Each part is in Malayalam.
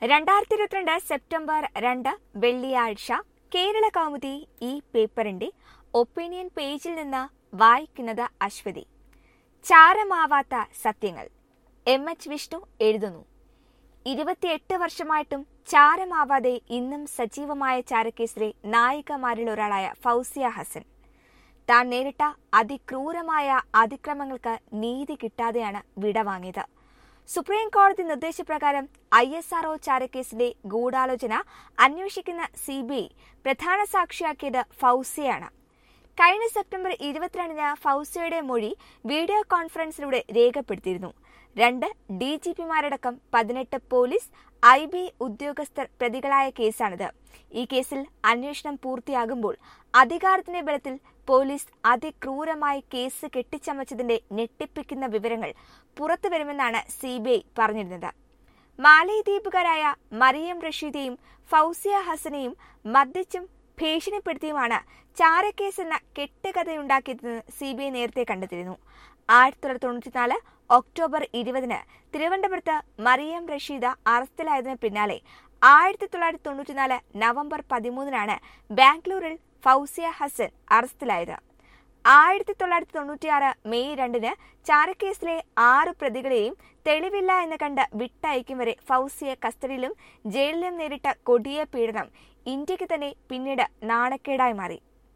രണ്ടായിരത്തി ഇരുപത്തിരണ്ട് സെപ്റ്റംബർ രണ്ട് വെള്ളിയാഴ്ച കേരള കൗമുദി ഈ പേപ്പറിന്റെ ഒപ്പീനിയൻ പേജിൽ നിന്ന് വായിക്കുന്നത് അശ്വതി ചാരമാവാത്ത സത്യങ്ങൾ എം എച്ച് വിഷ്ണു എഴുതുന്നു ഇരുപത്തിയെട്ട് വർഷമായിട്ടും ചാരമാവാതെ ഇന്നും സജീവമായ ചാരക്കേസിലെ നായികമാരിലൊരാളായ ഫൗസിയ ഹസൻ താൻ നേരിട്ട അതിക്രൂരമായ അതിക്രമങ്ങൾക്ക് നീതി കിട്ടാതെയാണ് വിടവാങ്ങിയത് സുപ്രീം കോടതി നിർദ്ദേശപ്രകാരം ഐ എസ് ആർഒ ചാരക്കേസിലെ ഗൂഢാലോചന അന്വേഷിക്കുന്ന സി ബി ഐ പ്രധാന സാക്ഷിയാക്കിയത് ഫൗസിയാണ് കഴിഞ്ഞ സെപ്റ്റംബർ ഇരുപത്തിരണ്ടിന് ഫൗസിയയുടെ മൊഴി വീഡിയോ കോൺഫറൻസിലൂടെ രേഖപ്പെടുത്തിയിരുന്നു രണ്ട് ഡി ജി പിമാരടക്കം പതിനെട്ട് പോലീസ് ഐ ബി ഉദ്യോഗസ്ഥർ പ്രതികളായ കേസാണിത് ഈ കേസിൽ അന്വേഷണം പൂർത്തിയാകുമ്പോൾ അധികാരത്തിന്റെ ബലത്തിൽ പോലീസ് അതിക്രൂരമായി കേസ് കെട്ടിച്ചമച്ചതിന്റെ ഞെട്ടിപ്പിക്കുന്ന വിവരങ്ങൾ പുറത്തുവരുമെന്നാണ് സി ബി ഐ പറഞ്ഞിരുന്നത് മാലദ്വീപുകാരായ മറിയം റഷീദയും ഫൗസിയ ഹസനെയും മർദ്ദിച്ചും ഭീഷണിപ്പെടുത്തിയുമാണ് ചാരക്കേസ് എന്ന കെട്ടുകഥയുണ്ടാക്കിയതെന്ന് സി ബി ഐ നേരത്തെ കണ്ടെത്തിയിരുന്നു ആയിരത്തി തൊള്ളായിരത്തി തൊണ്ണൂറ്റിനാല് ഒക്ടോബർ ഇരുപതിന് തിരുവനന്തപുരത്ത് മറിയം റഷീദ അറസ്റ്റിലായതിനു പിന്നാലെ ആയിരത്തി തൊള്ളായിരത്തി തൊണ്ണൂറ്റിനാല് നവംബർ പതിമൂന്നിനാണ് ബാംഗ്ലൂരിൽ ഫൗസിയ ഹസൻ അറസ്റ്റിലായത് ആയിരത്തി തൊള്ളായിരത്തി തൊണ്ണൂറ്റിയാറ് മെയ് രണ്ടിന് ചാരക്കേസിലെ ആറ് പ്രതികളെയും തെളിവില്ല എന്ന് കണ്ട് വിട്ടയക്കും വരെ ഫൗസിയെ കസ്റ്റഡിയിലും ജയിലിലും നേരിട്ട കൊടിയ പീഡനം ഇന്ത്യക്ക് തന്നെ പിന്നീട് നാണക്കേടായി മാറി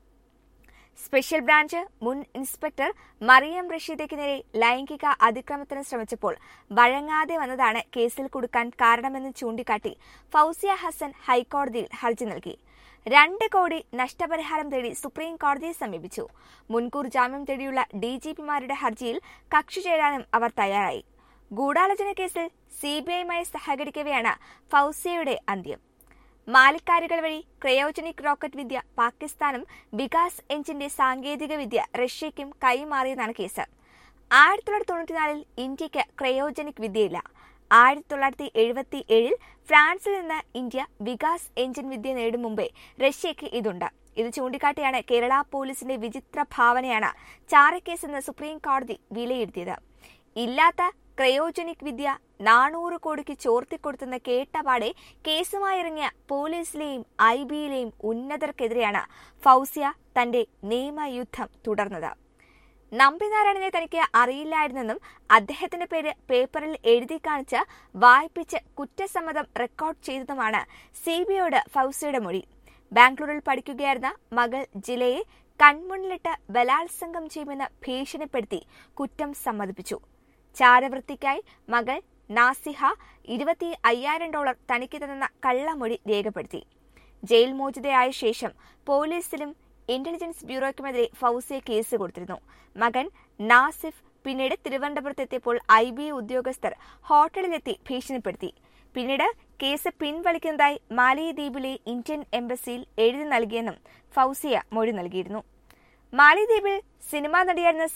സ്പെഷ്യൽ ബ്രാഞ്ച് മുൻ ഇൻസ്പെക്ടർ മറിയം റഷീദയ്ക്ക് നേരെ ലൈംഗിക അതിക്രമത്തിന് ശ്രമിച്ചപ്പോൾ വഴങ്ങാതെ വന്നതാണ് കേസിൽ കൊടുക്കാൻ കാരണമെന്ന് ചൂണ്ടിക്കാട്ടി ഫൗസിയ ഹസൻ ഹൈക്കോടതിയിൽ ഹർജി നൽകി രണ്ട് കോടി നഷ്ടപരിഹാരം തേടി സുപ്രീം കോടതിയെ സമീപിച്ചു മുൻകൂർ ജാമ്യം തേടിയുള്ള ഡി ജി പിമാരുടെ ഹർജിയിൽ കക്ഷി ചേരാനും അവർ തയ്യാറായി ഗൂഢാലോചന കേസിൽ സിബിഐയുമായി സഹകരിക്കവെയാണ് ഫൗസിയയുടെ അന്ത്യം മാലിക്കാരുകൾ വഴി ക്രയോജനിക് റോക്കറ്റ് വിദ്യ പാകിസ്ഥാനും വികാസ് എഞ്ചിന്റെ സാങ്കേതിക വിദ്യ റഷ്യയ്ക്കും കൈമാറിയെന്നാണ് കേസ് ആയിരത്തി തൊള്ളായിരത്തി തൊണ്ണൂറ്റിനാലിൽ ഇന്ത്യക്ക് ക്രയോജനിക് വിദ്യയില്ല ആയിരത്തി തൊള്ളായിരത്തി എഴുപത്തി ഏഴിൽ ഫ്രാൻസിൽ നിന്ന് ഇന്ത്യ വികാസ് എഞ്ചിൻ വിദ്യ നേടും മുമ്പേ റഷ്യയ്ക്ക് ഇതുണ്ട് ഇത് ചൂണ്ടിക്കാട്ടിയാണ് കേരള പോലീസിന്റെ വിചിത്ര ഭാവനയാണ് ചാരക്കേസെന്ന് സുപ്രീം കോടതി വിലയിരുത്തിയത് ഇല്ലാത്ത ക്രയോജനിക് വിദ്യ നാനൂറ് കോടിക്ക് ചോർത്തിക്കൊടുത്തെന്ന് കേട്ടപാടെ കേസുമായി ഇറങ്ങിയ പോലീസിലെയും ഐ ബിയിലെയും ഉന്നതർക്കെതിരെയാണ് ഫൗസിയ തന്റെ നിയമയുദ്ധം തുടർന്നത് നമ്പിനാരായണനെ തനിക്ക് അറിയില്ലായിരുന്നെന്നും അദ്ദേഹത്തിന്റെ പേര് പേപ്പറിൽ എഴുതി കാണിച്ച് വായിപ്പിച്ച് കുറ്റസമ്മതം റെക്കോർഡ് ചെയ്തതുമാണ് സി ബി ഐയോട് ഫൗസിയുടെ മൊഴി ബാംഗ്ലൂരിൽ പഠിക്കുകയായിരുന്ന മകൾ ജിലയെ കൺമുന്നിലിട്ട് ബലാത്സംഗം ചെയ്യുമെന്ന് ഭീഷണിപ്പെടുത്തി കുറ്റം സമ്മതിപ്പിച്ചു ചാരവൃത്തിക്കായി മകൾ നാസിഹ ഇരുപത്തി അയ്യായിരം ഡോളർ തനിക്ക് തന്ന കള്ളമൊഴി രേഖപ്പെടുത്തി ജയിൽ മോചിതയായ ശേഷം പോലീസിലും ഇന്റലിജൻസ് ബ്യൂറോയ്ക്കുമെതിരെ ഫൗസിയെ കേസ് കൊടുത്തിരുന്നു മകൻ നാസിഫ് പിന്നീട് തിരുവനന്തപുരത്തെത്തിയപ്പോൾ ഐ ബി ഉദ്യോഗസ്ഥർ ഹോട്ടലിലെത്തി ഭീഷണിപ്പെടുത്തി പിന്നീട് കേസ് പിൻവലിക്കുന്നതായി മാലിദ്വീപിലെ ഇന്ത്യൻ എംബസിയിൽ എഴുതി നൽകിയെന്നും ഫൗസിയ മൊഴി നൽകിയിരുന്നു മാലിദ്വീപിൽ സിനിമാ നടിയായിരുന്ന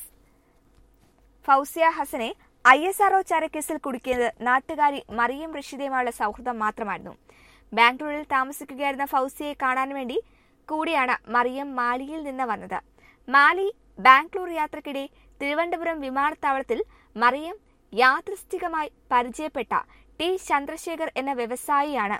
ഫൗസിയ ഹസനെ ഐ എസ് ആർഒ ചാരക്കേസിൽ കുടുക്കിയത് നാട്ടുകാരി മറിയം റഷീദയുമായുള്ള സൗഹൃദം മാത്രമായിരുന്നു ബാംഗ്ലൂരിൽ താമസിക്കുകയായിരുന്ന ഫൗസിയെ കാണാൻ വേണ്ടി കൂടിയാണ് മറിയം മാലിയിൽ നിന്ന് വന്നത് മാലി ബാംഗ്ലൂർ യാത്രക്കിടെ തിരുവനന്തപുരം വിമാനത്താവളത്തിൽ മറിയം യാദൃസ്ഥികമായി പരിചയപ്പെട്ട ടി ചന്ദ്രശേഖർ എന്ന വ്യവസായിയാണ്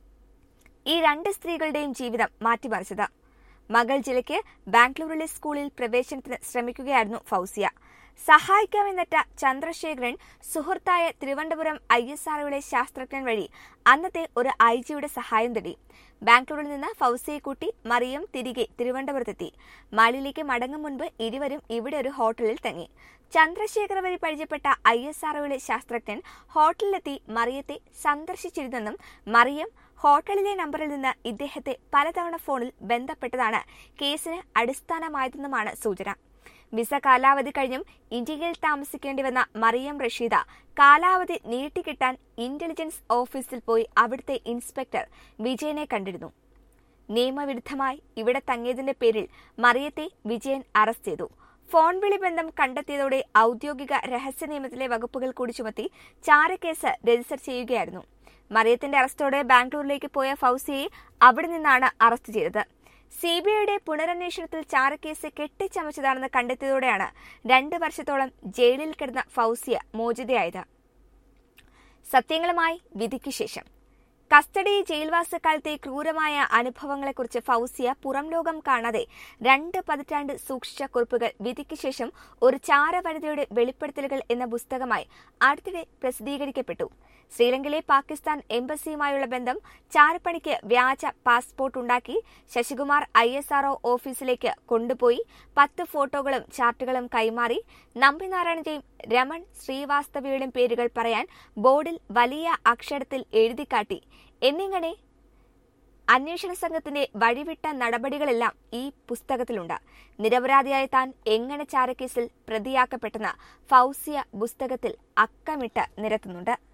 ഈ രണ്ട് സ്ത്രീകളുടെയും ജീവിതം മാറ്റിമറിച്ചത് മകൾ ജിലയ്ക്ക് ബാംഗ്ലൂരിലെ സ്കൂളിൽ പ്രവേശനത്തിന് ശ്രമിക്കുകയായിരുന്നു ഫൗസിയ സഹായിക്കാമെന്നെറ്റ ചന്ദ്രശേഖരൻ സുഹൃത്തായ തിരുവനന്തപുരം ഐ എസ് ആർഒയുടെ ശാസ്ത്രജ്ഞൻ വഴി അന്നത്തെ ഒരു ഐ ജിയുടെ സഹായം തേടി ബാംഗ്ലൂരിൽ നിന്ന് ഫൗസിയെ കൂട്ടി മറിയം തിരികെ തിരുവനന്തപുരത്തെത്തി മാലിയിലേക്ക് മടങ്ങും മുൻപ് ഇരുവരും ഇവിടെ ഒരു ഹോട്ടലിൽ തങ്ങി ചന്ദ്രശേഖർ വഴി പരിചയപ്പെട്ട ഐ എസ് ആർഒയുടെ ശാസ്ത്രജ്ഞൻ ഹോട്ടലിലെത്തി മറിയത്തെ സന്ദർശിച്ചിരുന്നെന്നും മറിയം ഹോട്ടലിലെ നമ്പറിൽ നിന്ന് ഇദ്ദേഹത്തെ പലതവണ ഫോണിൽ ബന്ധപ്പെട്ടതാണ് കേസിന് അടിസ്ഥാനമായതെന്നുമാണ് സൂചന വിസ കാലാവധി കഴിഞ്ഞും ഇന്ത്യയിൽ താമസിക്കേണ്ടി വന്ന മറിയം റഷീദ കാലാവധി നീട്ടിക്കിട്ടാൻ ഇന്റലിജൻസ് ഓഫീസിൽ പോയി അവിടുത്തെ ഇൻസ്പെക്ടർ വിജയനെ കണ്ടിരുന്നു നിയമവിരുദ്ധമായി ഇവിടെ തങ്ങിയതിന്റെ പേരിൽ മറിയത്തെ വിജയൻ അറസ്റ്റ് ചെയ്തു ഫോൺ വിളി ബന്ധം കണ്ടെത്തിയതോടെ ഔദ്യോഗിക രഹസ്യ നിയമത്തിലെ വകുപ്പുകൾ കൂടി ചുമത്തി ചാരക്കേസ് രജിസ്റ്റർ ചെയ്യുകയായിരുന്നു മറിയത്തിന്റെ അറസ്റ്റോടെ ബാംഗ്ലൂരിലേക്ക് പോയ ഫൗസിയെ അവിടെ നിന്നാണ് അറസ്റ്റ് ചെയ്തത് സി ബി ഐയുടെ പുനരന്വേഷണത്തിൽ ചാരക്കേസ് കെട്ടിച്ചമച്ചതാണെന്ന് കണ്ടെത്തിയതോടെയാണ് രണ്ട് വർഷത്തോളം ജയിലിൽ കിടന്ന ഫൗസിയ മോചിതയായത് സത്യങ്ങളുമായി വിധിക്ക് ശേഷം കസ്റ്റഡി ജയിൽവാസക്കാലത്തെ ക്രൂരമായ അനുഭവങ്ങളെക്കുറിച്ച് ഫൗസിയ പുറം ലോകം കാണാതെ രണ്ട് പതിറ്റാണ്ട് സൂക്ഷിച്ച കുറിപ്പുകൾ വിധിക്ക് ശേഷം ഒരു ചാര വനിതയുടെ വെളിപ്പെടുത്തലുകൾ എന്ന പുസ്തകമായി അടുത്തിടെ പ്രസിദ്ധീകരിക്കപ്പെട്ടു ശ്രീലങ്കയിലെ പാകിസ്ഥാൻ എംബസിയുമായുള്ള ബന്ധം ചാരപ്പണിക്ക് വ്യാജ പാസ്പോർട്ട് ഉണ്ടാക്കി ശശികുമാർ ഐ എസ് ആർഒ ഓഫീസിലേക്ക് കൊണ്ടുപോയി പത്ത് ഫോട്ടോകളും ചാർട്ടുകളും കൈമാറി നമ്പിനാരായണന്റെയും രമൺ ശ്രീവാസ്തവയുടെയും പേരുകൾ പറയാൻ ബോർഡിൽ വലിയ അക്ഷരത്തിൽ എഴുതിക്കാട്ടി എന്നിങ്ങനെ അന്വേഷണ സംഘത്തിന്റെ വഴിവിട്ട നടപടികളെല്ലാം ഈ പുസ്തകത്തിലുണ്ട് നിരപരാധിയായ താൻ എങ്ങനെ ചാരക്കേസിൽ പ്രതിയാക്കപ്പെട്ടെന്ന് ഫൗസിയ പുസ്തകത്തിൽ അക്കമിട്ട് നിരത്തുന്നുണ്ട്